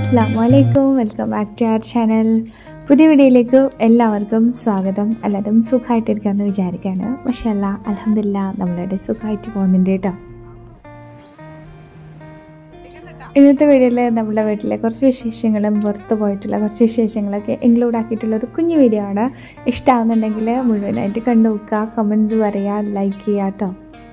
അസ്സാം വലൈക്കും welcome back to our channel പുതിയ വീഡിയോയിലേക്ക് എല്ലാവർക്കും സ്വാഗതം എല്ലാവരും സുഖമായിട്ടിരിക്കാമെന്ന് വിചാരിക്കുകയാണ് പക്ഷേ അല്ല അലഹമില്ല നമ്മളുടെ സുഖമായിട്ട് പോകുന്നുണ്ട് കേട്ടോ ഇന്നത്തെ വീഡിയോയിൽ നമ്മുടെ വീട്ടിലെ കുറച്ച് വിശേഷങ്ങളും പുറത്ത് പോയിട്ടുള്ള കുറച്ച് വിശേഷങ്ങളൊക്കെ ഇൻക്ലൂഡ് ആക്കിയിട്ടുള്ള ഒരു കുഞ്ഞു വീഡിയോ ആണ് ഇഷ്ടമാവുന്നുണ്ടെങ്കിൽ മുഴുവനായിട്ട് കണ്ടു നോക്കുക കമൻസ് പറയുക ലൈക്ക് ചെയ്യുക കേട്ടോ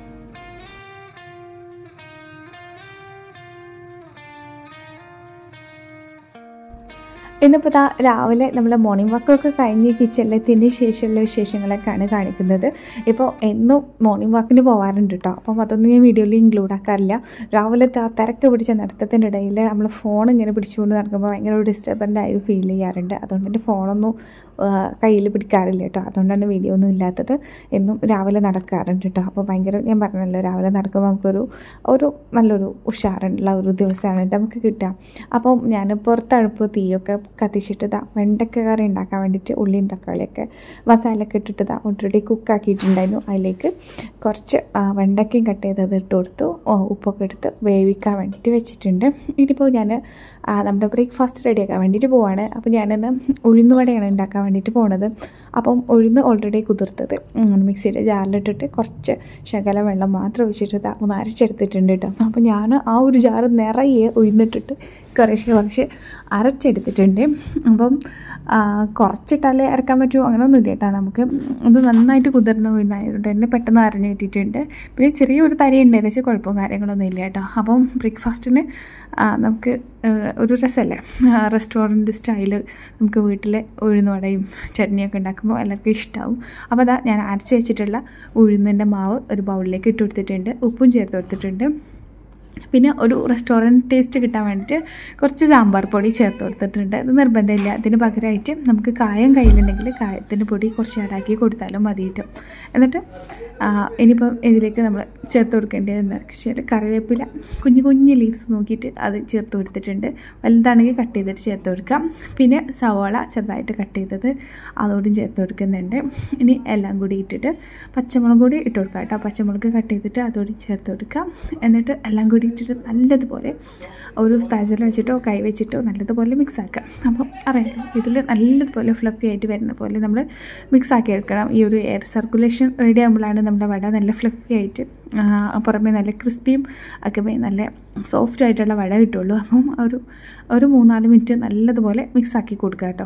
ഇന്നിപ്പോൾ ദാ രാവിലെ നമ്മൾ മോർണിംഗ് വാക്കൊക്കെ കഴിഞ്ഞ് കിച്ചണിലെത്തിയതിന് ശേഷമുള്ള വിശേഷങ്ങളൊക്കെയാണ് കാണിക്കുന്നത് ഇപ്പോൾ എന്നും മോർണിംഗ് വാക്കിന് പോകാറുണ്ട് കേട്ടോ അപ്പം അതൊന്നും ഞാൻ വീഡിയോയിൽ ഇൻക്ലൂഡ് ആക്കാറില്ല രാവിലെ ആ തിരക്ക് പിടിച്ച നടത്തത്തിൻ്റെ ഇടയിൽ നമ്മൾ ഫോൺ ഇങ്ങനെ പിടിച്ചുകൊണ്ട് നടക്കുമ്പോൾ ഭയങ്കര ഒരു ഡിസ്റ്റർബൻ്റ് ആയി ഫീൽ ചെയ്യാറുണ്ട് അതുകൊണ്ട് എൻ്റെ ഫോണൊന്നും കയ്യിൽ പിടിക്കാറില്ല കേട്ടോ അതുകൊണ്ടാണ് വീഡിയോ ഒന്നും ഇല്ലാത്തത് എന്നും രാവിലെ നടക്കാറുണ്ട് കേട്ടോ അപ്പോൾ ഭയങ്കര ഞാൻ പറഞ്ഞല്ലോ രാവിലെ നടക്കുമ്പോൾ നമുക്കൊരു ഒരു നല്ലൊരു ഉഷാറുള്ള ഒരു ദിവസമാണ് നമുക്ക് കിട്ടുക അപ്പം ഞാൻ പുറത്തടുപ്പ് തീയൊക്കെ കത്തിച്ചിട്ട് ഇതാ വെണ്ടക്ക കറി ഉണ്ടാക്കാൻ വേണ്ടിയിട്ട് ഉള്ളിയും തക്കാളിയൊക്കെ മസാലയൊക്കെ ഇട്ടിട്ട് ഇതാ ഓൾറെഡി കുക്കാക്കിയിട്ടുണ്ടായിരുന്നു അതിലേക്ക് കുറച്ച് വെണ്ടക്കയും കട്ട് ചെയ്തത് ഇട്ട് കൊടുത്തു ഉപ്പൊക്കെ എടുത്ത് വേവിക്കാൻ വേണ്ടിയിട്ട് വെച്ചിട്ടുണ്ട് ഇനിയിപ്പോൾ ഞാൻ നമ്മുടെ ബ്രേക്ക്ഫാസ്റ്റ് റെഡിയാക്കാൻ വേണ്ടിയിട്ട് പോവാണ് അപ്പോൾ ഞാനിന്ന് ഉഴുന്നുവടയാണ് ഉണ്ടാക്കാൻ വേണ്ടിയിട്ട് പോണത് അപ്പം ഉഴുന്ന് ഓൾറെഡി കുതിർത്തത് മിക്സിയുടെ ജാറിലിട്ടിട്ട് കുറച്ച് ശകല വെള്ളം മാത്രം ഒഴിച്ചിട്ട് ഇതാ ഒന്ന് അരച്ചെടുത്തിട്ടുണ്ട് കേട്ടോ അപ്പോൾ ഞാൻ ആ ഒരു ജാറ് നിറയെ ഉഴുന്നിട്ടിട്ട് കുറേശ്ശെ കുറച്ച് അരച്ചെടുത്തിട്ടുണ്ട് അപ്പം കുറച്ചിട്ടാലേ ഇറക്കാൻ പറ്റുമോ അങ്ങനെയൊന്നുമില്ല കേട്ടോ നമുക്ക് അത് നന്നായിട്ട് കുതിർന്ന ഉഴുന്നായതുകൊണ്ട് തന്നെ പെട്ടെന്ന് അരഞ്ഞ് കിട്ടിയിട്ടുണ്ട് പിന്നെ ചെറിയൊരു തരി ഉണ്ടായിരുന്നു വെച്ചാൽ കുഴപ്പവും കാര്യങ്ങളൊന്നും ഇല്ല കേട്ടോ അപ്പം ബ്രേക്ക്ഫാസ്റ്റിന് നമുക്ക് ഒരു രസമല്ലേ റെസ്റ്റോറൻറ്റ് സ്റ്റൈല് നമുക്ക് വീട്ടിൽ ഉഴുന്നുവടയും ചട്നിയൊക്കെ ഉണ്ടാക്കുമ്പോൾ എല്ലാവർക്കും ഇഷ്ടമാവും അപ്പോൾ അതാ ഞാൻ അരച്ച് വെച്ചിട്ടുള്ള ഉഴുന്നിൻ്റെ മാവ് ഒരു ബൗളിലേക്ക് ഇട്ട് കൊടുത്തിട്ടുണ്ട് ഉപ്പും ചേർത്ത് കൊടുത്തിട്ടുണ്ട് പിന്നെ ഒരു റെസ്റ്റോറൻറ്റ് ടേസ്റ്റ് കിട്ടാൻ വേണ്ടിയിട്ട് കുറച്ച് സാമ്പാർ പൊടി ചേർത്ത് കൊടുത്തിട്ടുണ്ട് ഇത് നിർബന്ധമില്ല ഇതിന് പകരമായിട്ട് നമുക്ക് കായം കയ്യിലുണ്ടെങ്കിൽ കായത്തിൻ്റെ പൊടി കുറച്ച് ആടാക്കി കൊടുത്താലും മതി കിട്ടും എന്നിട്ട് ഇനിയിപ്പം ഇതിലേക്ക് നമ്മൾ ചേർത്ത് കൊടുക്കേണ്ടത് എന്താ വെച്ചാൽ കറിവേപ്പില കുഞ്ഞു കുഞ്ഞു ലീവ്സ് നോക്കിയിട്ട് അത് ചേർത്ത് കൊടുത്തിട്ടുണ്ട് വലുതാണെങ്കിൽ കട്ട് ചെയ്തിട്ട് ചേർത്ത് കൊടുക്കാം പിന്നെ സവാള ചെറുതായിട്ട് കട്ട് ചെയ്തത് അതോടും ചേർത്ത് കൊടുക്കുന്നുണ്ട് ഇനി എല്ലാം കൂടി ഇട്ടിട്ട് പച്ചമുളക് കൂടി ഇട്ട് കൊടുക്കാം കേട്ടോ പച്ചമുളക് കട്ട് ചെയ്തിട്ട് അതോടും ചേർത്ത് കൊടുക്കാം എന്നിട്ട് എല്ലാം കൂടി ഇട്ടിട്ട് നല്ലതുപോലെ ഒരു സ്പാച്ചിൽ വെച്ചിട്ടോ കൈ വെച്ചിട്ടോ നല്ലതുപോലെ മിക്സ് ആക്കാം അപ്പം അറിയാം ഇതിൽ നല്ലതുപോലെ ഫ്ലഫി ആയിട്ട് വരുന്ന പോലെ നമ്മൾ മിക്സ് ആക്കി എടുക്കണം ഈ ഒരു എയർ സർക്കുലേഷൻ റെഡി ആകുമ്പോഴാണ് നമ്മുടെ വട നല്ല ഫ്ലഫി ആയിട്ട് പുറമേ നല്ല ക്രിസ്പിയും ഒക്കെ നല്ല സോഫ്റ്റ് ആയിട്ടുള്ള വട കിട്ടുള്ളൂ അപ്പം ഒരു ഒരു മൂന്നാല് മിനിറ്റ് നല്ലതുപോലെ മിക്സ് ആക്കി കൊടുക്കുക കേട്ടോ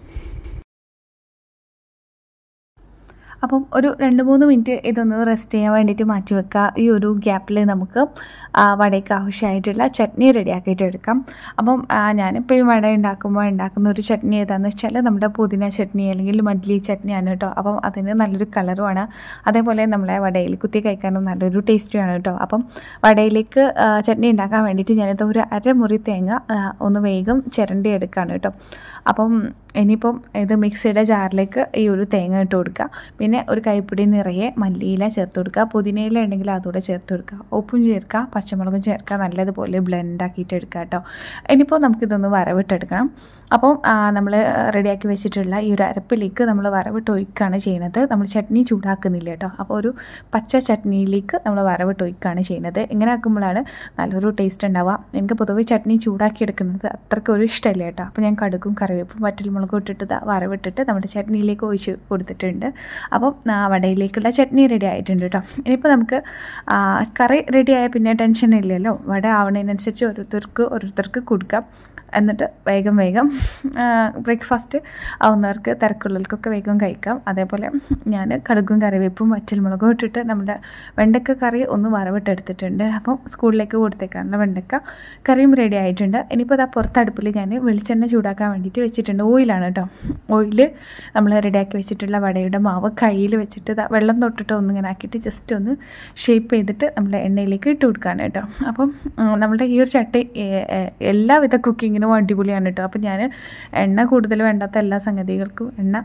അപ്പം ഒരു രണ്ട് മൂന്ന് മിനിറ്റ് ഇതൊന്ന് റെസ്റ്റ് ചെയ്യാൻ വേണ്ടിയിട്ട് മാറ്റി വെക്കുക ഈ ഒരു ഗ്യാപ്പിൽ നമുക്ക് വടയ്ക്ക് ആവശ്യമായിട്ടുള്ള ചട്നി റെഡിയാക്കിയിട്ട് എടുക്കാം അപ്പം ഞാനിപ്പോഴും വട ഉണ്ടാക്കുമ്പോൾ ഉണ്ടാക്കുന്ന ഒരു ചട്നി ഏതാണെന്ന് വെച്ചാൽ നമ്മുടെ പുതിന ചട്നി അല്ലെങ്കിൽ മഡ്ലി ചട്നിയാണ് കേട്ടോ അപ്പം അതിന് നല്ലൊരു കളറുമാണ് അതേപോലെ നമ്മളെ വടയിൽ കുത്തി കഴിക്കാനും നല്ലൊരു ടേസ്റ്റുമാണ് കേട്ടോ അപ്പം വടയിലേക്ക് ചട്നി ഉണ്ടാക്കാൻ വേണ്ടിയിട്ട് ഞാനിത് ഒരു അരമുറി തേങ്ങ ഒന്ന് വേഗം ചിരണ്ടി എടുക്കുകയാണ് കേട്ടോ അപ്പം ഇനിയിപ്പം ഇത് മിക്സിയുടെ ജാറിലേക്ക് ഈ ഒരു തേങ്ങ ഇട്ട് കൊടുക്കുക പിന്നെ ഒരു കൈപ്പിടി നിറയെ മല്ലിയില ചേർത്ത് കൊടുക്കുക പുതിനയില ഉണ്ടെങ്കിൽ അതുകൂടെ ചേർത്ത് കൊടുക്കുക ഉപ്പും ചേർക്കുക പച്ചമുളകും ചേർക്കുക നല്ലതുപോലെ ബ്ലെൻഡ് ആക്കിയിട്ട് എടുക്കുക കേട്ടോ ഇനിയിപ്പോൾ നമുക്കിതൊന്ന് വരവിട്ടെടുക്കണം അപ്പം നമ്മൾ റെഡിയാക്കി വെച്ചിട്ടുള്ള ഈ ഒരു അരപ്പിലേക്ക് നമ്മൾ വറവിട്ട് ഒഴിക്കുകയാണ് ചെയ്യുന്നത് നമ്മൾ ചട്നി ചൂടാക്കുന്നില്ല കേട്ടോ അപ്പോൾ ഒരു പച്ച ചട്നിയിലേക്ക് നമ്മൾ വറവിട്ട് ഒഴിക്കുകയാണ് ചെയ്യുന്നത് ഇങ്ങനെ ആക്കുമ്പോഴാണ് നല്ലൊരു ടേസ്റ്റ് ഉണ്ടാവുക എനിക്ക് പൊതുവെ ചട്നി ചൂടാക്കി എടുക്കുന്നത് അത്രയ്ക്ക് ഒരു ഇഷ്ടമില്ല കേട്ടോ അപ്പോൾ ഞാൻ കടുക്കും കറിവേപ്പും വറ്റൽമുളകും ഇട്ടിട്ട് വറവിട്ടിട്ട് നമ്മുടെ ചട്നിയിലേക്ക് ഒഴിച്ച് കൊടുത്തിട്ടുണ്ട് അപ്പം വടയിലേക്കുള്ള ചട്നി റെഡി ആയിട്ടുണ്ട് കേട്ടോ ഇനിയിപ്പോൾ നമുക്ക് കറി റെഡി ആയ പിന്നെ ടെൻഷൻ ഇല്ലല്ലോ വട ആവുന്നതിനനുസരിച്ച് ഓരോരുത്തർക്ക് ഓരോരുത്തർക്ക് കൊടുക്കാം എന്നിട്ട് വേഗം വേഗം ബ്രേക്ക്ഫാസ്റ്റ് ആവുന്നവർക്ക് തിരക്കുള്ളവർക്കൊക്കെ വേഗം കഴിക്കാം അതേപോലെ ഞാൻ കടുകും കറിവേപ്പും വറ്റൽമുളകും ഇട്ടിട്ട് നമ്മുടെ വെണ്ടക്ക കറി ഒന്ന് വറവിട്ടെടുത്തിട്ടുണ്ട് അപ്പം സ്കൂളിലേക്ക് കൊടുത്തേക്കാനുള്ള വെണ്ടക്ക കറിയും റെഡി ആയിട്ടുണ്ട് ഇനിയിപ്പോൾ അതാ പുറത്തടുപ്പിൽ ഞാൻ വെളിച്ചെണ്ണ ചൂടാക്കാൻ വേണ്ടിയിട്ട് വെച്ചിട്ടുണ്ട് ഓയിലാണ് കേട്ടോ ഓയിൽ നമ്മൾ റെഡിയാക്കി വെച്ചിട്ടുള്ള വടയുടെ മാവ് കയ്യിൽ വെച്ചിട്ട് വെള്ളം തൊട്ടിട്ട് ഒന്നിങ്ങനെ ആക്കിയിട്ട് ജസ്റ്റ് ഒന്ന് ഷേപ്പ് ചെയ്തിട്ട് നമ്മൾ എണ്ണയിലേക്ക് ഇട്ട് കൊടുക്കുകയാണ് കേട്ടോ അപ്പം നമ്മുടെ ഈ ഒരു ചട്ടി എല്ലാവിധ കുക്കിങ്ങിനും അടിപൊളിയാണ് കേട്ടോ അപ്പം ഞാൻ എണ്ണ കൂടുതൽ വേണ്ടാത്ത എല്ലാ സംഗതികൾക്കും എണ്ണ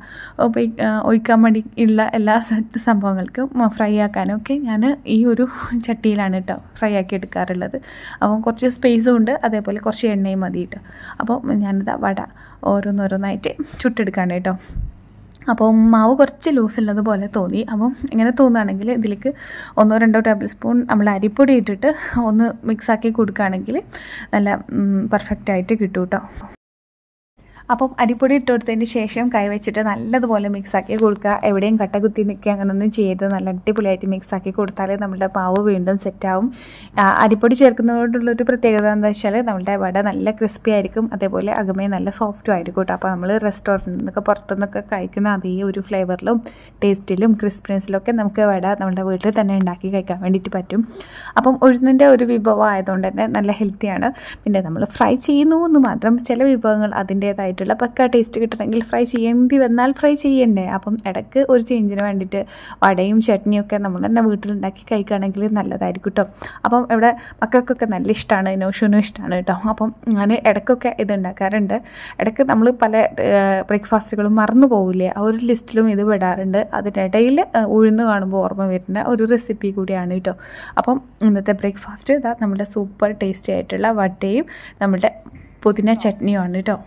ഒഴിക്കാൻ വേണ്ടി ഉള്ള എല്ലാ സംഭവങ്ങൾക്കും ഫ്രൈ ആക്കാനും ഒക്കെ ഞാൻ ഈ ഒരു ചട്ടിയിലാണ് കേട്ടോ ഫ്രൈ ആക്കി എടുക്കാറുള്ളത് അപ്പം കുറച്ച് സ്പേസും ഉണ്ട് അതേപോലെ കുറച്ച് എണ്ണയും മതി കേട്ടോ അപ്പോൾ ഞാനിതാ വട ഓരോന്നോരോന്നായിട്ട് ചുട്ടെടുക്കാണ് കേട്ടോ അപ്പം മാവ് കുറച്ച് ലൂസ് ഉള്ളത് പോലെ തോന്നി അപ്പം ഇങ്ങനെ തോന്നുകയാണെങ്കിൽ ഇതിലേക്ക് ഒന്നോ രണ്ടോ ടേബിൾ സ്പൂൺ നമ്മൾ അരിപ്പൊടി ഇട്ടിട്ട് ഒന്ന് മിക്സാക്കി കൊടുക്കുകയാണെങ്കിൽ നല്ല പെർഫെക്റ്റ് ആയിട്ട് കിട്ടും കേട്ടോ അപ്പം അരിപ്പൊടി ഇട്ട് കൊടുത്തതിന് ശേഷം കൈ വെച്ചിട്ട് നല്ലതുപോലെ മിക്സാക്കി കൊടുക്കുക എവിടെയും കട്ട കുത്തി നിൽക്കുക അങ്ങനെയൊന്നും ചെയ്ത് നല്ല അടിപൊളിയായിട്ട് മിക്സാക്കി കൊടുത്താൽ നമ്മുടെ പാവ് വീണ്ടും സെറ്റാവും അരിപ്പൊടി ചേർക്കുന്നതോടുള്ളൊരു പ്രത്യേകത എന്താ വെച്ചാൽ നമ്മുടെ വട നല്ല ക്രിസ്പി ആയിരിക്കും അതേപോലെ അകമേ നല്ല സോഫ്റ്റും ആയിരിക്കും കേട്ടോ അപ്പോൾ നമ്മൾ റെസ്റ്റോറൻറ്റിൽ നിന്നൊക്കെ പുറത്തുനിന്നൊക്കെ കഴിക്കുന്ന അതേ ഒരു ഫ്ലേവറിലും ടേസ്റ്റിലും ക്രിസ്പിനെസ്സിലും ഒക്കെ നമുക്ക് വട നമ്മുടെ വീട്ടിൽ തന്നെ ഉണ്ടാക്കി കഴിക്കാൻ വേണ്ടിയിട്ട് പറ്റും അപ്പം ഉഴുന്നിൻ്റെ ഒരു വിഭവം ആയതുകൊണ്ട് തന്നെ നല്ല ഹെൽത്തിയാണ് പിന്നെ നമ്മൾ ഫ്രൈ ചെയ്യുന്നു എന്ന് മാത്രം ചില വിഭവങ്ങൾ അതിൻ്റേതായിട്ട് ആയിട്ടുള്ള പക്ക ടേസ്റ്റ് കിട്ടണമെങ്കിൽ ഫ്രൈ ചെയ്യേണ്ടി വന്നാൽ ഫ്രൈ ചെയ്യണ്ടേ അപ്പം ഇടയ്ക്ക് ഒരു ചേഞ്ചിന് വേണ്ടിയിട്ട് വടയും ചട്നിയും ഒക്കെ നമ്മൾ തന്നെ വീട്ടിലുണ്ടാക്കി കഴിക്കുകയാണെങ്കിൽ നല്ലതായിരിക്കും കേട്ടോ അപ്പം ഇവിടെ മക്കൾക്കൊക്കെ നല്ല ഇഷ്ടമാണ് നോഷുനും ഇഷ്ടമാണ് കേട്ടോ അപ്പം ഞാൻ ഇടയ്ക്കൊക്കെ ഇത് ഉണ്ടാക്കാറുണ്ട് ഇടയ്ക്ക് നമ്മൾ പല ബ്രേക്ക്ഫാസ്റ്റുകളും മറന്നു പോകില്ലേ ആ ഒരു ലിസ്റ്റിലും ഇത് വിടാറുണ്ട് അതിനിടയിൽ ഉഴുന്ന് കാണുമ്പോൾ ഓർമ്മ വരുന്ന ഒരു റെസിപ്പി കൂടിയാണ് കേട്ടോ അപ്പം ഇന്നത്തെ ബ്രേക്ക്ഫാസ്റ്റ് ഇതാ നമ്മുടെ സൂപ്പർ ടേസ്റ്റി ആയിട്ടുള്ള വടയും നമ്മുടെ പുതിന ചട്നിയുമാണ് കേട്ടോ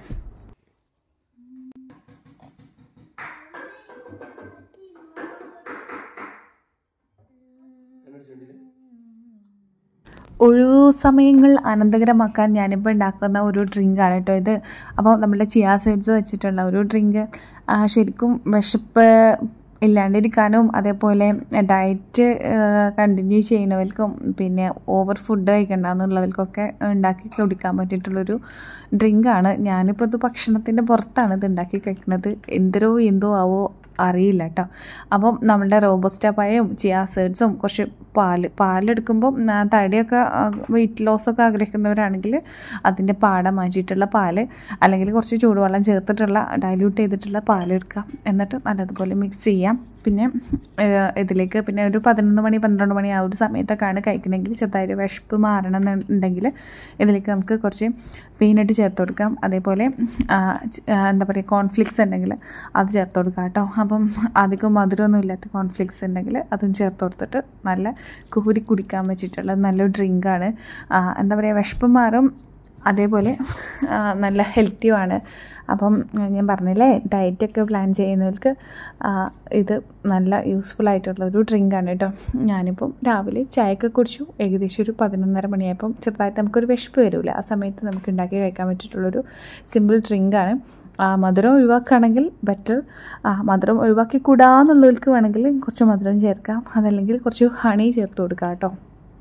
ഒഴിവു സമയങ്ങൾ ആനന്ദകരമാക്കാൻ ഞാനിപ്പോൾ ഉണ്ടാക്കുന്ന ഒരു ഡ്രിങ്കാണ് കേട്ടോ ഇത് അപ്പോൾ നമ്മുടെ ചിയാ സീഡ്സ് വെച്ചിട്ടുള്ള ഒരു ഡ്രിങ്ക് ശരിക്കും വിശപ്പ് ഇല്ലാണ്ടിരിക്കാനും അതേപോലെ ഡയറ്റ് കണ്ടിന്യൂ ചെയ്യുന്നവർക്കും പിന്നെ ഓവർ ഫുഡ് കഴിക്കണ്ടെന്നുള്ളവർക്കൊക്കെ ഉണ്ടാക്കി കുടിക്കാൻ പറ്റിയിട്ടുള്ളൊരു ഡ്രിങ്കാണ് ഞാനിപ്പോൾ ഇത് ഭക്ഷണത്തിൻ്റെ പുറത്താണ് ഇത് ഉണ്ടാക്കി കഴിക്കുന്നത് എന്തരോ എന്തോ ആവോ അറിയില്ല കേട്ടോ അപ്പം നമ്മുടെ റോബസ്റ്റ പഴയും ചിയാ സീഡ്സും കുറച്ച് പാല് പാലെടുക്കുമ്പം തടിയൊക്കെ വെയിറ്റ് ലോസൊക്കെ ആഗ്രഹിക്കുന്നവരാണെങ്കിൽ അതിൻ്റെ പാട മാറ്റിയിട്ടുള്ള പാല് അല്ലെങ്കിൽ കുറച്ച് ചൂടുവെള്ളം ചേർത്തിട്ടുള്ള ഡൈല്യൂട്ട് ചെയ്തിട്ടുള്ള പാലെടുക്കാം എന്നിട്ട് നല്ലതുപോലെ മിക്സ് ചെയ്യാം പിന്നെ ഇതിലേക്ക് പിന്നെ ഒരു പതിനൊന്ന് മണി പന്ത്രണ്ട് മണി ആ ഒരു സമയത്തൊക്കെയാണ് കഴിക്കണമെങ്കിൽ ചെറുതായിട്ട് വിശപ്പ് മാറണം എന്നുണ്ടെങ്കിൽ ഇതിലേക്ക് നമുക്ക് കുറച്ച് പീനട്ട് ചേർത്ത് കൊടുക്കാം അതേപോലെ എന്താ പറയുക കോൺഫ്ലിക്സ് ഉണ്ടെങ്കിൽ അത് ചേർത്ത് കൊടുക്കാം കേട്ടോ അപ്പം അധികം മധുരമൊന്നും ഇല്ലാത്ത കോൺഫ്ലിക്സ് ഉണ്ടെങ്കിൽ അതും ചേർത്ത് കൊടുത്തിട്ട് നല്ല കുഹുരി കുടിക്കാൻ വെച്ചിട്ടുള്ള നല്ലൊരു ഡ്രിങ്കാണ് എന്താ പറയുക വിശപ്പ് മാറും അതേപോലെ നല്ല ഹെൽത്തിയുമാണ് അപ്പം ഞാൻ പറഞ്ഞില്ലേ ഡയറ്റൊക്കെ പ്ലാൻ ചെയ്യുന്നവർക്ക് ഇത് നല്ല യൂസ്ഫുൾ ആയിട്ടുള്ള ഒരു ഡ്രിങ്കാണ് കേട്ടോ ഞാനിപ്പം രാവിലെ ചായയൊക്കെ കുടിച്ചു ഏകദേശം ഒരു പതിനൊന്നര മണിയായപ്പം ചെറുതായിട്ട് നമുക്കൊരു വിശപ്പ് വരില്ല ആ സമയത്ത് നമുക്ക് ഉണ്ടാക്കി കഴിക്കാൻ പറ്റിയിട്ടുള്ളൊരു സിമ്പിൾ ഡ്രിങ്കാണ് മധുരം ഒഴിവാക്കുകയാണെങ്കിൽ ബെറ്റർ മധുരം ഒഴിവാക്കി കൂടാന്നുള്ളവർക്ക് വേണമെങ്കിൽ കുറച്ച് മധുരം ചേർക്കാം അതല്ലെങ്കിൽ കുറച്ച് ഹണി ചേർത്ത് കൊടുക്കാം കേട്ടോ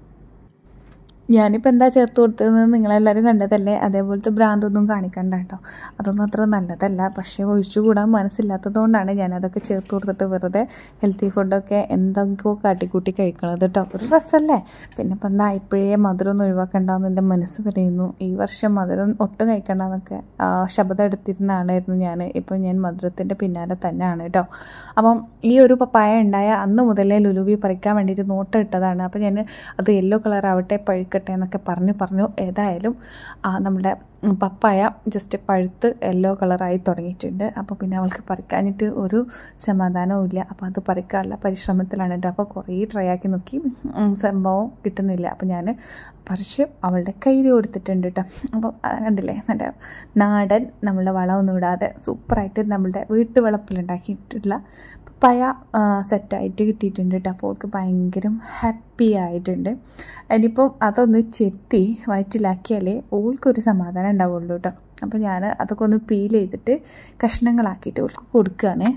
ഞാനിപ്പോൾ എന്താ ചേർത്ത് കൊടുത്തതെന്ന് നിങ്ങളെല്ലാവരും കണ്ടതല്ലേ അതേപോലത്തെ ഭ്രാന്തൊന്നും കാണിക്കണ്ട കേട്ടോ അതൊന്നും അത്ര നല്ലതല്ല പക്ഷേ ഒഴിച്ചുകൂടാൻ മനസ്സില്ലാത്തതുകൊണ്ടാണ് ഞാനതൊക്കെ ചേർത്ത് കൊടുത്തിട്ട് വെറുതെ ഹെൽത്തി ഫുഡൊക്കെ എന്തൊക്കെയോ കാട്ടിക്കൂട്ടി കഴിക്കണത് കേട്ടോ ഒരു രസമല്ലേ പിന്നെ ഇപ്പം എന്താ ഇപ്പോഴേ മധുരമൊന്നും ഒഴിവാക്കണ്ടെന്ന് എൻ്റെ മനസ്സ് പറയുന്നു ഈ വർഷം മധുരം ഒട്ടും കഴിക്കണ്ടെന്നൊക്കെ ശബ്ദം എടുത്തിരുന്ന ആളായിരുന്നു ഞാൻ ഇപ്പോൾ ഞാൻ മധുരത്തിൻ്റെ പിന്നാലെ തന്നെയാണ് കേട്ടോ അപ്പം ഈ ഒരു പപ്പായ ഉണ്ടായ അന്ന് മുതലേ ലുലുവി പറിക്കാൻ വേണ്ടിയിട്ട് നോട്ടം ഇട്ടതാണ് അപ്പോൾ ഞാൻ അത് യെല്ലോ കളർ ആവട്ടെ പഴുക്കട്ടെ എന്നൊക്കെ പറഞ്ഞു പറഞ്ഞു ഏതായാലും നമ്മുടെ പപ്പായ ജസ്റ്റ് പഴുത്ത് യെല്ലോ കളറായി തുടങ്ങിയിട്ടുണ്ട് അപ്പോൾ പിന്നെ അവൾക്ക് പറിക്കാനിട്ട് ഒരു സമാധാനവും ഇല്ല അപ്പോൾ അത് പറിക്കാനുള്ള പരിശ്രമത്തിലാണ് കേട്ടോ അപ്പോൾ കുറേ ട്രൈ ആക്കി നോക്കി സംഭവം കിട്ടുന്നില്ല അപ്പോൾ ഞാൻ പറിച്ച് അവളുടെ കയ്യിൽ കൊടുത്തിട്ടുണ്ട് കേട്ടോ അപ്പോൾ കണ്ടില്ലേ നല്ല നാടൻ നമ്മളുടെ വളമൊന്നും ഇടാതെ സൂപ്പറായിട്ട് നമ്മളുടെ വീട്ടുവളപ്പിലുണ്ടാക്കിയിട്ടുള്ള പയ സെറ്റായിട്ട് കിട്ടിയിട്ടുണ്ട് കേട്ടോ അപ്പോൾ അവൾക്ക് ഭയങ്കര ഹാപ്പി ആയിട്ടുണ്ട് ഇനിയിപ്പോൾ അതൊന്ന് ചെത്തി വയറ്റിലാക്കിയാലേ ഓൾക്കൊരു സമാധാനം ഉണ്ടാവുള്ളൂ കേട്ടോ അപ്പോൾ ഞാൻ അതൊക്കെ ഒന്ന് പീൽ ചെയ്തിട്ട് കഷ്ണങ്ങളാക്കിയിട്ട് ഓൾക്ക് കൊടുക്കുകയാണേ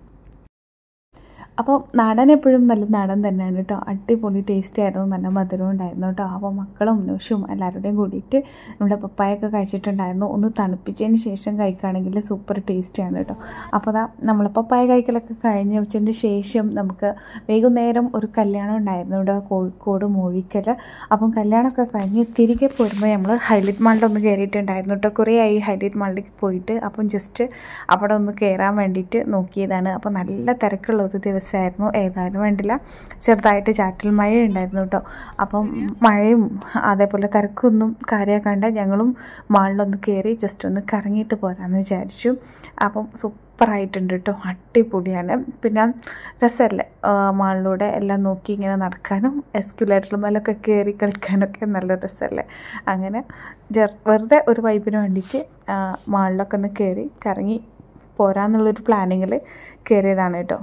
അപ്പോൾ നാടൻ എപ്പോഴും നല്ല നാടൻ തന്നെയാണ് കേട്ടോ അടിപൊളി ടേസ്റ്റ് ആയിരുന്നു നല്ല മധുരവും ഉണ്ടായിരുന്നു കേട്ടോ അപ്പോൾ മക്കളും ന്യൂഷും എല്ലാവരുടെയും കൂടിയിട്ട് നമ്മുടെ പപ്പായൊക്കെ കഴിച്ചിട്ടുണ്ടായിരുന്നു ഒന്ന് തണുപ്പിച്ചതിന് ശേഷം കഴിക്കുകയാണെങ്കിൽ സൂപ്പർ ടേസ്റ്റിയാണ് കേട്ടോ അപ്പോൾ അതാ നമ്മൾ പപ്പായ കഴിക്കലൊക്കെ കഴിഞ്ഞ് വെച്ചതിന് ശേഷം നമുക്ക് വൈകുന്നേരം ഒരു കല്യാണം ഉണ്ടായിരുന്നു ഇവിടെ കോഴിക്കോട് മൂഴിക്കൽ അപ്പം കല്യാണമൊക്കെ കഴിഞ്ഞ് തിരികെ പോരുമ്പോൾ നമ്മൾ ഹൈലൈറ്റ് മാളിലൊന്ന് കയറിയിട്ടുണ്ടായിരുന്നു കേട്ടോ കുറേ ആയി ഹൈലൈറ്റ് മാളിലേക്ക് പോയിട്ട് അപ്പം ജസ്റ്റ് അവിടെ ഒന്ന് കയറാൻ വേണ്ടിയിട്ട് നോക്കിയതാണ് അപ്പോൾ നല്ല തിരക്കുള്ള ഒരു ദിവസം ദിവസമായിരുന്നു ഏതായാലും വേണ്ടില്ല ചെറുതായിട്ട് ചാറ്റൽ മഴ ഉണ്ടായിരുന്നു കേട്ടോ അപ്പം മഴയും അതേപോലെ തിരക്കൊന്നും കാര്യമാക്കണ്ട ഞങ്ങളും മാളിലൊന്ന് കയറി ജസ്റ്റ് ഒന്ന് കറങ്ങിയിട്ട് പോരാമെന്ന് വിചാരിച്ചു അപ്പം സൂപ്പറായിട്ടുണ്ട് കേട്ടോ അടിപൊളിയാണ് പിന്നെ രസമല്ലേ മാളിലൂടെ എല്ലാം നോക്കി ഇങ്ങനെ നടക്കാനും എസ്ക്യുലേറ്ററിൽ മേലൊക്കെ കയറി കളിക്കാനൊക്കെ നല്ല രസമല്ലേ അങ്ങനെ വെറുതെ ഒരു വൈബിന് വേണ്ടിയിട്ട് മാളിലൊക്കെ ഒന്ന് കയറി കറങ്ങി പോരാന്നുള്ളൊരു പ്ലാനിങ്ങിൽ കയറിയതാണ് കേട്ടോ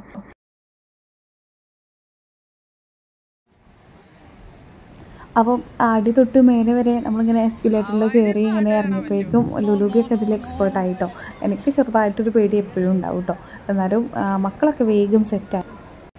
അപ്പം അടി തൊട്ട് മേലെ വരെ നമ്മളിങ്ങനെ എസ്കുലേറ്ററിൽ കയറി ഇങ്ങനെ ഇറങ്ങിയപ്പോഴേക്കും ലുലൂബിയൊക്കെ ഇതിൽ എക്സ്പേർട്ട് ആയിട്ടോ എനിക്ക് ചെറുതായിട്ടൊരു പേടി എപ്പോഴും ഉണ്ടാവും കേട്ടോ എന്നാലും ആ, മക്കളൊക്കെ വേഗം സെറ്റായി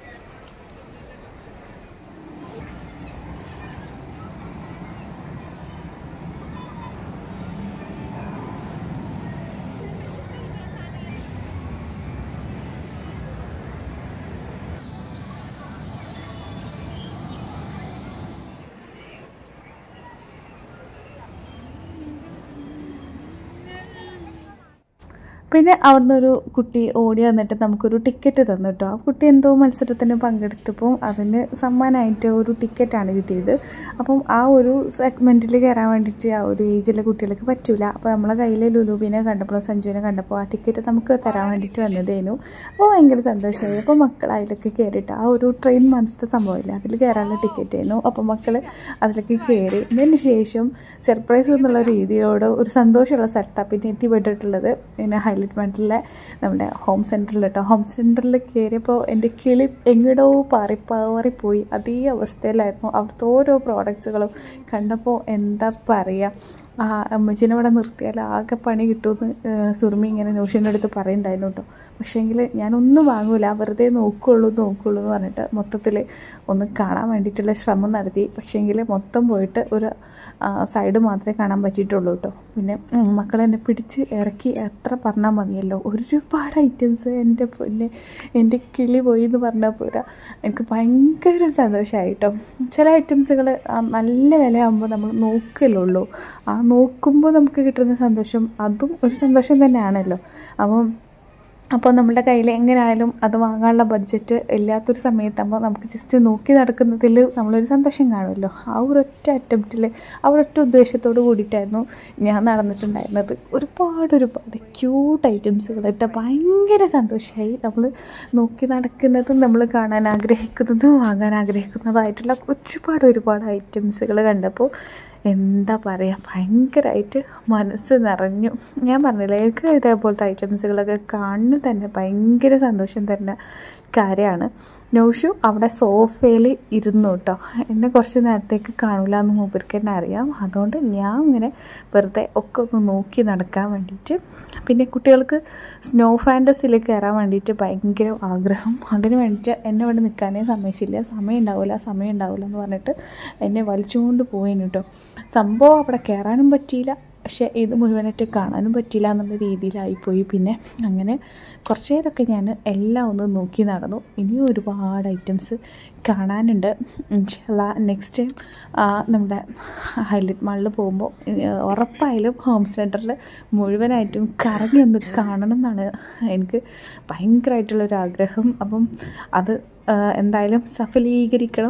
പിന്നെ അവിടുന്ന് ഒരു കുട്ടി ഓടി വന്നിട്ട് നമുക്കൊരു ടിക്കറ്റ് തന്നു കേട്ടോ ആ കുട്ടി എന്തോ മത്സരത്തിന് പങ്കെടുത്തപ്പോൾ അതിന് സമ്മാനമായിട്ട് ഒരു ടിക്കറ്റാണ് കിട്ടിയത് അപ്പം ആ ഒരു സെഗ്മെൻറ്റിൽ കയറാൻ വേണ്ടിയിട്ട് ആ ഒരു ഏജിലെ കുട്ടികൾക്ക് പറ്റൂല അപ്പോൾ നമ്മളെ കയ്യിൽ ലുലൂബിനെ കണ്ടപ്പോൾ സഞ്ജുവിനെ കണ്ടപ്പോൾ ആ ടിക്കറ്റ് നമുക്ക് തരാൻ വേണ്ടിയിട്ട് വന്നതേനു അപ്പോൾ ഭയങ്കര സന്തോഷമായി അപ്പോൾ മക്കൾ അതിലൊക്കെ കയറിയിട്ട് ആ ഒരു ട്രെയിൻ മാസത്തെ സംഭവമില്ല അതിൽ കയറാനുള്ള ടിക്കറ്റ് ആയിരുന്നു അപ്പോൾ മക്കൾ അതിലേക്ക് കയറി ഇതിന് ശേഷം സർപ്രൈസ് എന്നുള്ള രീതിയോട് ഒരു സന്തോഷമുള്ള സ്ഥലത്താണ് പിന്നെ എത്തിപ്പെട്ടിട്ടുള്ളത് പിന്നെ ഹൈലൈറ്റ് മാറ്റിലെ നമ്മുടെ ഹോം സെൻറ്ററിൽ കേട്ടോ ഹോം സെൻറ്ററിൽ കയറിയപ്പോൾ എൻ്റെ കിളി എങ്ങടോ പാറി പാറിപ്പോയി അതേ അവസ്ഥയിലായിരുന്നു അവിടുത്തെ ഓരോ പ്രോഡക്ട്സുകളും കണ്ടപ്പോൾ എന്താ പറയുക ആ അമ്മച്ചിനെ ഇവിടെ നിർത്തിയാൽ ആകെ പണി കിട്ടുമെന്ന് സുറുമി ഇങ്ങനെ നോഷൻ്റെ അടുത്ത് പറയുന്നുണ്ടായിരുന്നു കേട്ടോ പക്ഷേങ്കിൽ ഞാനൊന്നും വാങ്ങൂല വെറുതെ നോക്കുള്ളൂ നോക്കുള്ളൂ എന്ന് പറഞ്ഞിട്ട് മൊത്തത്തിൽ ഒന്ന് കാണാൻ വേണ്ടിയിട്ടുള്ള ശ്രമം നടത്തി പക്ഷേങ്കിൽ മൊത്തം പോയിട്ട് ഒരു സൈഡ് മാത്രമേ കാണാൻ പറ്റിയിട്ടുള്ളൂ കേട്ടോ പിന്നെ ഉം, മക്കളെ എന്നെ പിടിച്ച് ഇറക്കി എത്ര പറഞ്ഞാൽ മതിയല്ലോ ഒരുപാട് ഐറ്റംസ് എൻ്റെ പിന്നെ എൻ്റെ കിളി പോയി എന്ന് പറഞ്ഞാൽ പോരാ എനിക്ക് ഭയങ്കര സന്തോഷമായി കേട്ടോ ചില ഐറ്റംസുകൾ നല്ല വിലയാകുമ്പോൾ നമ്മൾ നോക്കലുള്ളൂ ആ നോക്കുമ്പോൾ നമുക്ക് കിട്ടുന്ന സന്തോഷം അതും ഒരു സന്തോഷം തന്നെയാണല്ലോ അപ്പം അപ്പോൾ നമ്മുടെ കയ്യിൽ എങ്ങനെയായാലും അത് വാങ്ങാനുള്ള ബഡ്ജറ്റ് ഇല്ലാത്തൊരു സമയത്താകുമ്പോൾ നമുക്ക് ജസ്റ്റ് നോക്കി നടക്കുന്നതിൽ നമ്മളൊരു സന്തോഷം കാണുമല്ലോ ആ ഒരൊറ്റ അറ്റംപ്റ്റിൽ ആ ഒരൊറ്റ ഉദ്ദേശത്തോട് കൂടിയിട്ടായിരുന്നു ഞാൻ നടന്നിട്ടുണ്ടായിരുന്നത് ഒരുപാട് ഒരുപാട് ക്യൂട്ട് ഐറ്റംസുകൾ ഇട്ട ഭയങ്കര സന്തോഷമായി നമ്മൾ നോക്കി നടക്കുന്നതും നമ്മൾ കാണാൻ ആഗ്രഹിക്കുന്നതും വാങ്ങാൻ ആഗ്രഹിക്കുന്നതായിട്ടുള്ള ഒരുപാട് ഒരുപാട് ഐറ്റംസുകൾ കണ്ടപ്പോൾ എന്താ പറയുക ഭയങ്കരമായിട്ട് മനസ്സ് നിറഞ്ഞു ഞാൻ പറഞ്ഞില്ലേ എനിക്ക് ഇതേപോലത്തെ ഐറ്റംസുകളൊക്കെ കാണുന്നത് തന്നെ ഭയങ്കര സന്തോഷം തരുന്ന കാര്യമാണ് നൗഷു അവിടെ സോഫയിൽ ഇരുന്നു കേട്ടോ എന്നെ കുറച്ച് നേരത്തേക്ക് കാണില്ല എന്ന് മൂപ്പർക്ക് തന്നെ അറിയാം അതുകൊണ്ട് ഞാൻ ഇങ്ങനെ വെറുതെ ഒക്കെ ഒന്ന് നോക്കി നടക്കാൻ വേണ്ടിയിട്ട് പിന്നെ കുട്ടികൾക്ക് സ്നോ ഫാൻറ്റസിൽ കയറാൻ വേണ്ടിയിട്ട് ഭയങ്കര ആഗ്രഹം അതിന് വേണ്ടിയിട്ട് എന്നെ ഇവിടെ നിൽക്കാനേ സമ്മതിച്ചില്ല സമയം ഉണ്ടാവില്ല സമയം ഉണ്ടാവില്ല എന്ന് പറഞ്ഞിട്ട് എന്നെ വലിച്ചുകൊണ്ട് പോയിന് കേട്ടോ സംഭവം അവിടെ കയറാനും പറ്റിയില്ല പക്ഷേ ഇത് മുഴുവനായിട്ട് കാണാനും പറ്റില്ല എന്നുള്ള രീതിയിലായിപ്പോയി പിന്നെ അങ്ങനെ കുറച്ച് നേരമൊക്കെ ഞാൻ എല്ലാം ഒന്ന് നോക്കി നടന്നു ഇനിയും ഒരുപാട് ഐറ്റംസ് കാണാനുണ്ട് ഇൻഷല്ല നെക്സ്റ്റ് ടൈം നമ്മുടെ ഹൈലൈറ്റ് മാളിൽ പോകുമ്പോൾ ഉറപ്പായാലും ഹോം സെൻറ്ററിൽ മുഴുവനായിട്ടും കറങ്ങി ഒന്ന് കാണണം എന്നാണ് എനിക്ക് ഭയങ്കരമായിട്ടുള്ളൊരു ആഗ്രഹം അപ്പം അത് ആ, എന്തായാലും സഫലീകരിക്കണം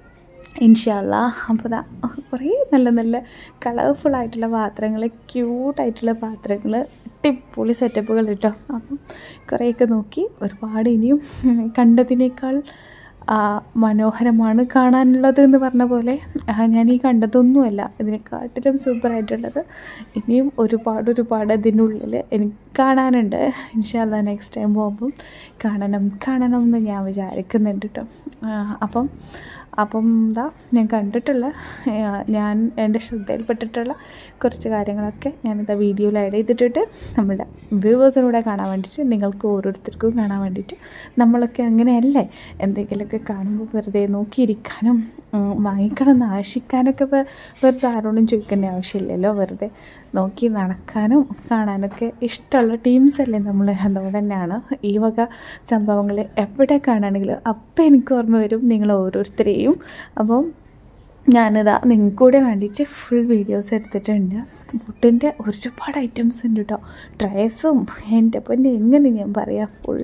ഇൻഷാല്ല അപ്പോൾ ദാ കുറേ നല്ല നല്ല കളർഫുൾ ആയിട്ടുള്ള പാത്രങ്ങൾ ക്യൂട്ടായിട്ടുള്ള പാത്രങ്ങൾ അടിപൊളി സെറ്റപ്പുകൾ കേട്ടോ അപ്പം കുറേയൊക്കെ നോക്കി ഒരുപാട് ഇനിയും കണ്ടതിനേക്കാൾ ആ, മനോഹരമാണ് കാണാനുള്ളത് എന്ന് പറഞ്ഞ പോലെ ആ, ഞാൻ ഈ കണ്ടതൊന്നുമല്ല ഇതിനെക്കാട്ടിലും സൂപ്പറായിട്ടുള്ളത് ഇനിയും ഒരുപാട് ഒരുപാട് ഇതിനുള്ളിൽ എനിക്ക് കാണാനുണ്ട് ഇൻഷാല്ല നെക്സ്റ്റ് ടൈം പോകുമ്പം കാണണം കാണണം എന്ന് ഞാൻ വിചാരിക്കുന്നുണ്ട് കേട്ടോ ആ, അപ്പം അപ്പം എന്താ ഞാൻ കണ്ടിട്ടുള്ള ആ, ഞാൻ എൻ്റെ ശ്രദ്ധയിൽപ്പെട്ടിട്ടുള്ള കുറച്ച് കാര്യങ്ങളൊക്കെ ഞാനിതാ വീഡിയോയിൽ ആഡ് ചെയ്തിട്ടിട്ട് നമ്മുടെ വ്യൂവേഴ്സിലൂടെ കാണാൻ വേണ്ടിയിട്ട് നിങ്ങൾക്ക് ഓരോരുത്തർക്കും കാണാൻ വേണ്ടിയിട്ട് നമ്മളൊക്കെ അങ്ങനെയല്ലേ എന്തെങ്കിലുമൊക്കെ കാണുമ്പോൾ വെറുതെ നോക്കിയിരിക്കാനും ഉം, വാങ്ങിക്കണം എന്ന് ആശിക്കാനൊക്കെ വെ- വെറുതെ ആരോടും ചോദിക്കേണ്ട ആവശ്യമില്ലല്ലോ വെറുതെ നോക്കി നടക്കാനും കാണാനൊക്കെ ഇഷ്ടമുള്ള ടീംസ് അല്ലേ നമ്മൾ അതുകൊണ്ട് തന്നെയാണ് ഈ വക സംഭവങ്ങൾ എവിടെ കാണുകയാണെങ്കിലും അപ്പം എനിക്ക് ഓർമ്മ വരും നിങ്ങൾ ഓരോരുത്തരെയും അപ്പം ഞാനിതാ നിങ്ങൾക്ക് കൂടെ വേണ്ടിയിട്ട് ഫുൾ വീഡിയോസ് എടുത്തിട്ടുണ്ട് ഫുഡിൻ്റെ ഒരുപാട് ഐറ്റംസ് ഉണ്ട് കേട്ടോ ഡ്രസ്സും എൻ്റെ പൊന്നെ എങ്ങനെ ഞാൻ പറയാം ഫുൾ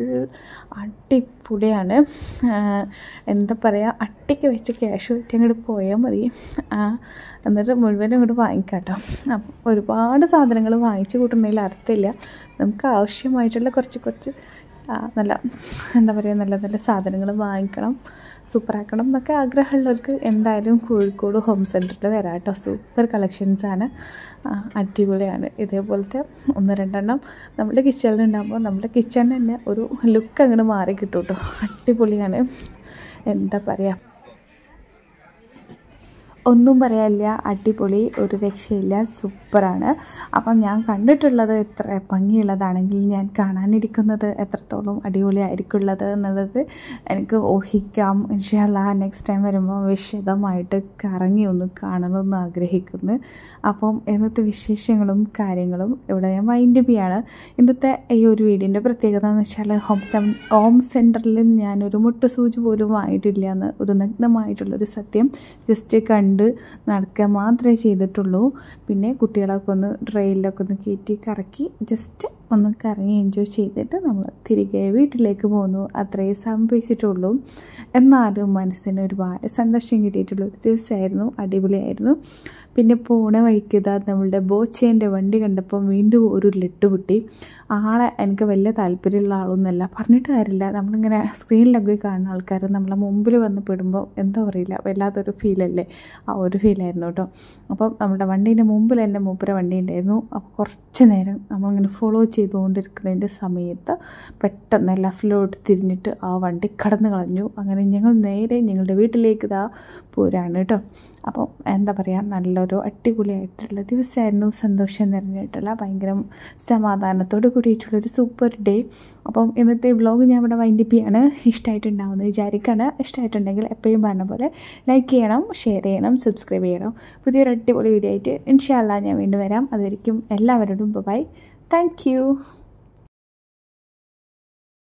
അടിപൊളിയാണ് ആഹ് എന്താ പറയുക അട്ടിക്ക് വെച്ച് ക്യാഷ് ആയിട്ട് അങ്ങോട്ട് പോയാൽ മതി ആഹ് എന്നിട്ട് മുഴുവനും ഇങ്ങോട്ട് വാങ്ങിക്കാം കേട്ടോ അപ്പം ഒരുപാട് സാധനങ്ങൾ വാങ്ങിച്ചു കൂട്ടുന്നതിൽ അർത്ഥമില്ല നമുക്ക് ആവശ്യമായിട്ടുള്ള കുറച്ച് കുറച്ച് ആ, നല്ല എന്താ പറയുക നല്ല നല്ല സാധനങ്ങൾ വാങ്ങിക്കണം സൂപ്പറാക്കണം എന്നൊക്കെ ആഗ്രഹമുള്ളവർക്ക് എന്തായാലും കോഴിക്കോട് ഹോം സെൻറ്ററിൽ വരാം കേട്ടോ സൂപ്പർ കളക്ഷൻസാണ് അടിപൊളിയാണ് ഇതേപോലത്തെ ഒന്ന് രണ്ടെണ്ണം നമ്മുടെ കിച്ചണിലുണ്ടാകുമ്പോൾ നമ്മുടെ കിച്ചൺ തന്നെ ഒരു ലുക്ക് അങ്ങോട്ട് മാറി കിട്ടും കേട്ടോ അടിപൊളിയാണ് എന്താ പറയുക ഒന്നും പറയാനില്ല അടിപൊളി ഒരു രക്ഷയില്ല സൂപ്പറാണ് അപ്പം ഞാൻ കണ്ടിട്ടുള്ളത് എത്ര ഭംഗിയുള്ളതാണെങ്കിൽ ഞാൻ കാണാനിരിക്കുന്നത് എത്രത്തോളം അടിപൊളിയായിരിക്കുള്ളത് എന്നുള്ളത് എനിക്ക് ഊഹിക്കാം ഇൻഷാല്ല നെക്സ്റ്റ് ടൈം വരുമ്പോൾ വിശദമായിട്ട് കറങ്ങി ഒന്ന് കാണണമെന്ന് ആഗ്രഹിക്കുന്നു അപ്പം ഇന്നത്തെ വിശേഷങ്ങളും കാര്യങ്ങളും ഇവിടെ ഞാൻ മൈൻഡ് ചെയ്യാണ് ഇന്നത്തെ ഈ ഒരു വീഡിയോൻ്റെ പ്രത്യേകത എന്ന് വെച്ചാൽ ഹോം സ്റ്റം ഹോം സെൻറ്ററിൽ ഞാനൊരു മുട്ട സൂചി പോലും വാങ്ങിയിട്ടില്ല എന്ന് ഒരു നഗ്നമായിട്ടുള്ളൊരു സത്യം ജസ്റ്റ് കണ്ട് നടക്കുക മാത്രമേ ചെയ്തിട്ടുള്ളൂ പിന്നെ കുട്ടികളൊക്കെ ഒന്ന് ട്രെയിനിലൊക്കെ ഒന്ന് കയറ്റി കറക്കി ജസ്റ്റ് ഒന്ന് കറങ്ങി എൻജോയ് ചെയ്തിട്ട് നമ്മൾ തിരികെ വീട്ടിലേക്ക് പോന്നു അത്രയേ സംഭവിച്ചിട്ടുള്ളൂ എന്നാലും മനസ്സിന് ഒരുപാട് സന്തോഷം കിട്ടിയിട്ടുള്ള ഒരു ദിവസമായിരുന്നു അടിപൊളിയായിരുന്നു പിന്നെ പോണ വഴിക്ക് ഇതാ നമ്മളുടെ ബോച്ചേൻ്റെ വണ്ടി കണ്ടപ്പോൾ വീണ്ടും ഒരു ലെട്ട് പൊട്ടി ആളെ എനിക്ക് വലിയ താല്പര്യമുള്ള ആളൊന്നുമല്ല പറഞ്ഞിട്ട് കാര്യമില്ല നമ്മളിങ്ങനെ സ്ക്രീനിലൊക്കെ കാണുന്ന ആൾക്കാർ നമ്മളെ മുമ്പിൽ വന്ന് പെടുമ്പോൾ എന്താ പറയില്ല വല്ലാത്തൊരു ഫീലല്ലേ ആ ഒരു ഫീലായിരുന്നു കേട്ടോ അപ്പം നമ്മുടെ വണ്ടീൻ്റെ മുമ്പിൽ എൻ്റെ മൂപ്പര വണ്ടി ഉണ്ടായിരുന്നു അപ്പോൾ കുറച്ച് നേരം നമ്മളിങ്ങനെ ഫോളോ ചെയ്തുകൊണ്ടിരിക്കുന്നതിൻ്റെ സമയത്ത് പെട്ടെന്ന് ലെഫ്റ്റിലോട്ട് തിരിഞ്ഞിട്ട് ആ വണ്ടി കടന്നു കളഞ്ഞു അങ്ങനെ ഞങ്ങൾ നേരെ ഞങ്ങളുടെ വീട്ടിലേക്ക് ഇതാ പോരാണ് കേട്ടോ അപ്പോൾ എന്താ പറയുക നല്ലൊരു അടിപൊളിയായിട്ടുള്ള ദിവസമായിരുന്നു സന്തോഷം നിറഞ്ഞിട്ടുള്ള ഭയങ്കര സമാധാനത്തോട് കൂടിയിട്ടുള്ളൊരു സൂപ്പർ ഡേ അപ്പം ഇന്നത്തെ വ്ളോഗ് ഞാൻ ഇവിടെ വൈൻഡപ്പ് ചെയ്യാണ് ഇഷ്ടമായിട്ടുണ്ടാവുമെന്ന് വിചാരിക്കുകയാണ് ഇഷ്ടമായിട്ടുണ്ടെങ്കിൽ എപ്പോഴും പറഞ്ഞ പോലെ ലൈക്ക് ചെയ്യണം ഷെയർ ചെയ്യണം സബ്സ്ക്രൈബ് ചെയ്യണം പുതിയൊരു അടിപൊളി വീഡിയോ ആയിട്ട് ഇൻഷാല്ല ഞാൻ വീണ്ടും വരാം അതുവരെയും എല്ലാവരോടും ബൈ താങ്ക്